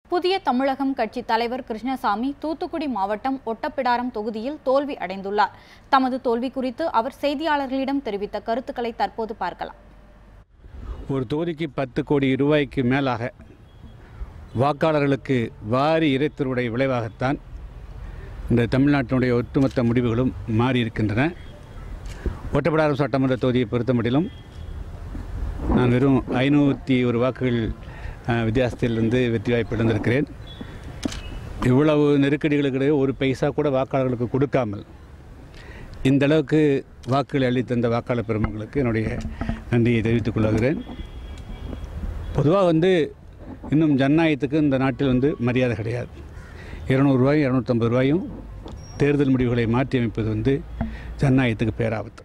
புதிய தமிழகம் கட்சி தலைவர் கிருஷ்ணசாமி தூத்துக்குடி மாவட்டம் ஒட்டப்பிடாரம் தொகுதியில் தோல்வி அடைந்துள்ளார் தமது தோல்வி குறித்து அவர் செய்தியாளர்களிடம் தெரிவித்த கருத்துக்களை தற்போது பார்க்கலாம் ஒரு தொகுதிக்கு பத்து கோடி ரூபாய்க்கு மேலாக வாக்காளர்களுக்கு வாரி இறைத்தருடைய விளைவாகத்தான் இந்த தமிழ்நாட்டினுடைய ஒட்டுமொத்த முடிவுகளும் மாறி இருக்கின்றன ஒட்டப்பிடாரம் சட்டமன்ற தொகுதியை பொறுத்தமட்டிலும் நான் வெறும் ஐநூற்றி ஒரு வாக்குகள் அஹ், வித்தியாசத்திலிருந்து வெற்றி வாய்ப்பு இழந்திருக்கிறேன் இவ்வளவு நெருக்கடிகளுக்கிடையே ஒரு பைசா கூட வாக்காளர்களுக்கு கொடுக்காமல் இந்த அளவுக்கு வாக்குகளை அளித்த இந்த வாக்காளர் பெருமக்களுக்கு என்னுடைய நன்றியை தெரிவித்துக் கொள்கிறேன் பொதுவாக வந்து இன்னும் ஜனநாயகத்துக்கு இந்த நாட்டில் வந்து மரியாதை கிடையாது இரநூறுவாயும் இரநூத்தம்பது ரூபாயும் தேர்தல் முடிவுகளை மாற்றி அமைப்பது வந்து ஜனநாயகத்துக்கு பேராபத்து